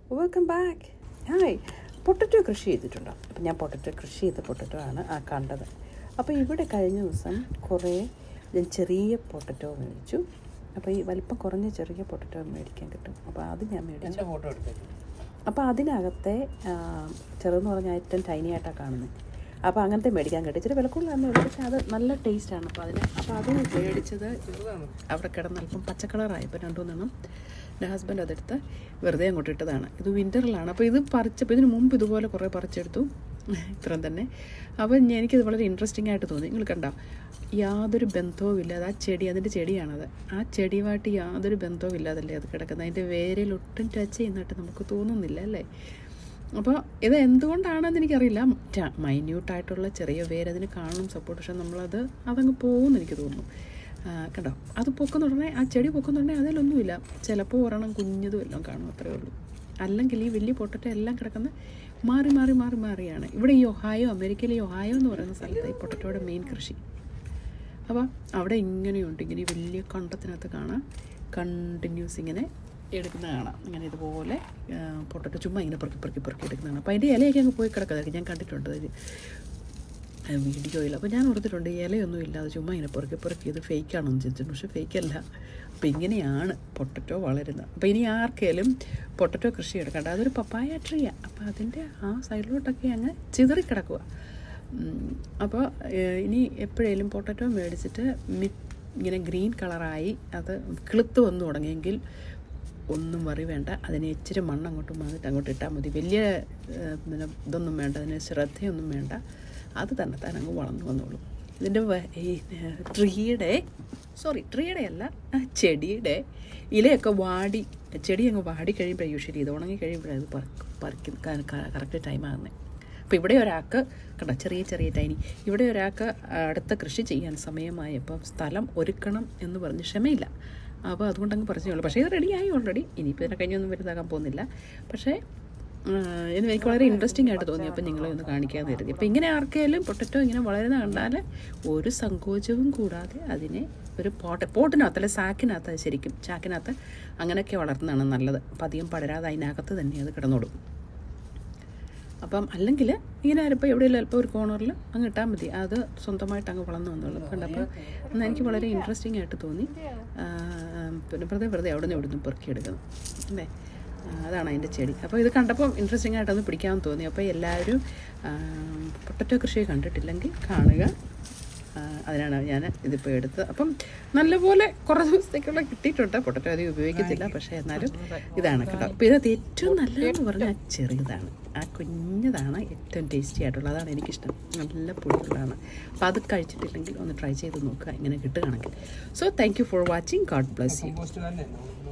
welcome back hi potato കൃഷി ചെയ്തിട്ടുണ്ടോ അപ്പം ഞാൻ പൊട്ടറ്റോ കൃഷി ചെയ്ത പൊട്ടറ്റോ ആണ് ആ കണ്ടത് അപ്പോൾ ഇവിടെ കഴിഞ്ഞ ദിവസം കുറേ ഞാൻ ചെറിയ പൊട്ടറ്റോ മേടിച്ചു അപ്പോൾ ഈ വലിപ്പം കുറഞ്ഞ ചെറിയ പൊട്ടറ്റോ മേടിക്കാൻ കിട്ടും അപ്പോൾ അത് ഞാൻ മേടിച്ചു എൻ്റെ ഫോട്ടോ എടുത്തേക്ക് അപ്പോൾ അതിനകത്തെ ആ, ചെറുതെന്ന് പറഞ്ഞാൽ ഏറ്റവും ടൈനി ആയിട്ടാണ് കാണുന്നത് അപ്പോൾ അങ്ങനത്തെ മേടിക്കാൻ കിട്ടും ഇച്ചിരി വില കൂടുതലാണെന്നേ ഉള്ളൂ പക്ഷേ അത് നല്ല ടേസ്റ്റാണ് അപ്പോൾ അതിന് അപ്പോൾ അത് മേടിച്ചത് ചെറുതാണ് അവിടെ കിടന്ന് അല്പം പച്ച കളറായപ്പോൾ രണ്ടു മൂന്നെണ്ണം എൻ്റെ ഹസ്ബൻഡ് അതെടുത്ത് വെറുതെ അങ്ങോട്ട് ഇട്ടതാണ് ഇത് വിൻ്ററിലാണ് അപ്പോൾ ഇത് പറിച്ചപ്പോൾ ഇതിന് മുമ്പ് ഇതുപോലെ കുറേ പറിച്ചെടുത്തു ഇത്രയും തന്നെ അപ്പോൾ ഞാൻ- എനിക്കിത് വളരെ ഇൻട്രസ്റ്റിംഗ് ആയിട്ട് തോന്നി നിങ്ങൾ കണ്ടോ യാതൊരു ബന്ധവും ഇല്ലാതെ ആ ചെടി അതിൻ്റെ ചെടിയാണത് ആ ചെടിയുമായിട്ട് യാതൊരു ബന്ധവും ഇല്ലാതല്ലേ അത് കിടക്കുന്നത് അതിൻ്റെ വേരിൽ ഒട്ടും ടച്ച് ചെയ്യുന്നതായിട്ട് നമുക്ക് തോന്നുന്നില്ല അല്ലേ അപ്പോൾ ഇത് എന്തുകൊണ്ടാണെന്ന് എനിക്കറിയില്ല ട- മൈന്യൂട്ടായിട്ടുള്ള ചെറിയ വേര് അതിന് കാണും സപ്പോർട്ട് പക്ഷെ നമ്മളത് അതങ്ങ് പോകുമെന്ന് എനിക്ക് തോന്നുന്നു ആ, കണ്ടോ അത് പൊക്കുന്നുടനെ ആ ചെടി പൊക്കുന്നുടനെ അതിലൊന്നുമില്ല ചിലപ്പോൾ ഒരെണ്ണം കുഞ്ഞതും എല്ലാം കാണും അത്രേ ഉള്ളൂ അല്ലെങ്കിൽ ഈ വലിയ പൊട്ടറ്റ എല്ലാം കിടക്കുന്ന മാറി മാറി മാറി മാറിയാണ് ഇവിടെ ഈ ഒഹായോ അമേരിക്കയിലെ ഈ ഒഹായോ എന്ന് പറയുന്ന സ്ഥലത്ത് ഈ പൊട്ടറ്റോയുടെ മെയിൻ കൃഷി അപ്പോൾ അവിടെ ഇങ്ങനെയുണ്ട് ഇങ്ങനെ ഈ വലിയ കണ്ടത്തിനകത്ത് കാണാം കണ്ടിന്യൂസ് ഇങ്ങനെ എടുക്കുന്ന കാണാം ഇങ്ങനെ ഇതുപോലെ പൊട്ടറ്റോ ചുമ്മാ ഇങ്ങനെ പെറുക്കി പെറുക്കി പെറുക്കി എടുക്കുന്നതാണ് അപ്പോൾ അതിൻ്റെ ഇലയൊക്കെ അങ്ങ് പോയി കിടക്കുന്നത് ഞാൻ കണ്ടിട്ടുണ്ട് ഒരു വീഡിയോയിൽ അപ്പോൾ ഞാൻ ഓർത്തിട്ടുണ്ട് ഈ ഇലയൊന്നും ഇല്ലാതെ ചുമ്മാ ഇങ്ങനെ പെറുക്കി പെറുക്കി ഇത് ഫേക്കാണെന്ന് ചിന്തിച്ചിട്ടുണ്ട് പക്ഷേ ഫേക്കല്ല അപ്പോൾ ഇങ്ങനെയാണ് പൊട്ടറ്റോ വളരുന്നത് അപ്പോൾ ഇനി ആർക്കേലും പൊട്ടറ്റോ കൃഷി എടുക്കണ്ട അതൊരു പപ്പായ ട്രീയാണ് അപ്പോൾ അതിൻ്റെ ആ സൈഡിലോട്ടൊക്കെ അങ്ങ് ചിതറിക്കിടക്കുക അപ്പോൾ ഇനി എപ്പോഴേലും പൊട്ടറ്റോ മേടിച്ചിട്ട് മി ഇങ്ങനെ ഗ്രീൻ കളറായി അത് കിളുത്ത് വന്നു തുടങ്ങിയെങ്കിൽ ഒന്നും വറി വേണ്ട അതിന് ഇച്ചിരി മണ്ണ് അങ്ങോട്ട് വന്നിട്ട് അങ്ങോട്ട് ഇട്ടാൽ മതി വലിയ ഏഹ്, പിന്നെ ഇതൊന്നും വേണ്ട അതിന് ശ്രദ്ധയൊന്നും വേണ്ട അത് തന്നെ താൻ അങ്ങ് വളർന്നു വന്നോളൂ ഇതിൻ്റെ വ- ഈ ഏഹ്, ട്രീയുടെ സോറി ട്രീയുടെ അല്ല ആ ചെടിയുടെ ഇലയൊക്കെ വാടി ചെടി അങ്ങ് വാടി കഴിയുമ്പോഴാണ് യൂഷ്വലി ഇത് ഉണങ്ങി കഴിയുമ്പോഴാണ് ഇത് പറിക്കുന്ന കറക്റ്റ് ടൈം ആകുന്നത് അപ്പോൾ ഇവിടെ ഒരാൾക്ക് കണ്ട ചെറിയ ചെറിയ ടൈനി ഇവിടെ ഒരാൾക്ക് അടുത്ത കൃഷി ചെയ്യാൻ സമയമായപ്പോൾ സ്ഥലം ഒരുക്കണം എന്ന് പറഞ്ഞ് ക്ഷമയില്ല അപ്പോൾ അതുകൊണ്ട് അങ്ങ് പറിച്ചുള്ളൂ പക്ഷേ ഇത് റെഡിയായി ഓൾറെഡി ഇനിയിപ്പോൾ ഇതിനെ കഴിഞ്ഞൊന്നും വലുതാക്കാൻ പോകുന്നില്ല പക്ഷേ ആ, ഇത് എനിക്ക് വളരെ ഇൻട്രസ്റ്റിംഗ് ആയിട്ട് തോന്നി അപ്പോൾ നിങ്ങളെ ഒന്ന് കാണിക്കാമെന്ന് കരുതി അപ്പോൾ ഇങ്ങനെ ആർക്കെങ്കിലും പൊട്ടറ്റോ ഇങ്ങനെ വളരുന്ന കണ്ടാൽ ഒരു സങ്കോചവും കൂടാതെ അതിനെ ഒരു പോട്ട് പോട്ടിനകത്ത് അല്ലെ സാക്കിനകത്ത് അത് ശരിക്കും ചാക്കിനകത്ത് അങ്ങനെയൊക്കെ വളർത്തുന്നതാണ് നല്ലത് അപ്പം അധികം പടരാതെ അതിനകത്ത് തന്നെ അത് കിടന്നോളും അപ്പം അല്ലെങ്കിൽ ഇങ്ങനെ ഇപ്പോൾ എവിടെയെങ്കിലും അല്പം ഒരു കോർണറിൽ അങ്ങ് ഇട്ടാൽ മതി അത് സ്വന്തമായിട്ട് അങ്ങ് വളർന്നു വന്നോളും കണ്ടപ്പോൾ എന്നാൽ എനിക്ക് വളരെ ഇൻട്രസ്റ്റിംഗ് ആയിട്ട് തോന്നി ആ, പിന്നെ വെറുതെ വെറുതെ അവിടെ നിന്ന് ഇവിടെ നിന്ന് പെറുക്കിയെടുക്കുന്നു അല്ലേ ആ, അതാണ് അതിൻ്റെ ചെടി അപ്പോൾ ഇത് കണ്ടപ്പോൾ ഇൻട്രസ്റ്റിംഗ് ആയിട്ടൊന്ന് പിടിക്കാമെന്ന് തോന്നി അപ്പോൾ എല്ലാവരും പൊട്ടറ്റോ കൃഷി കണ്ടിട്ടില്ലെങ്കിൽ കാണുക ആ, അതിനാണ് ഞാൻ ഇതിപ്പോൾ എടുത്തത് അപ്പം നല്ലപോലെ കുറേ ദിവസത്തേക്കുള്ള കിട്ടിയിട്ടുണ്ട് പൊട്ടറ്റോ അധികം ഉപയോഗിക്കത്തില്ല പക്ഷേ എന്നാലും ഇതാണ് കേട്ടോ അപ്പോൾ ഇതിനകത്ത് ഏറ്റവും നല്ലതെന്ന് പറഞ്ഞാൽ ചെറിയതാണ് ആ കുഞ്ഞതാണ് ഏറ്റവും ടേസ്റ്റി ആയിട്ടുള്ളത് അതാണ് എനിക്കിഷ്ടം നല്ല പുളിയുള്ളതാണ് അപ്പോൾ അത് കഴിച്ചിട്ടില്ലെങ്കിൽ ഒന്ന് ട്രൈ ചെയ്ത് നോക്കുക ഇങ്ങനെ കിട്ടുകയാണെങ്കിൽ so thank you for watching God bless you post തന്നെ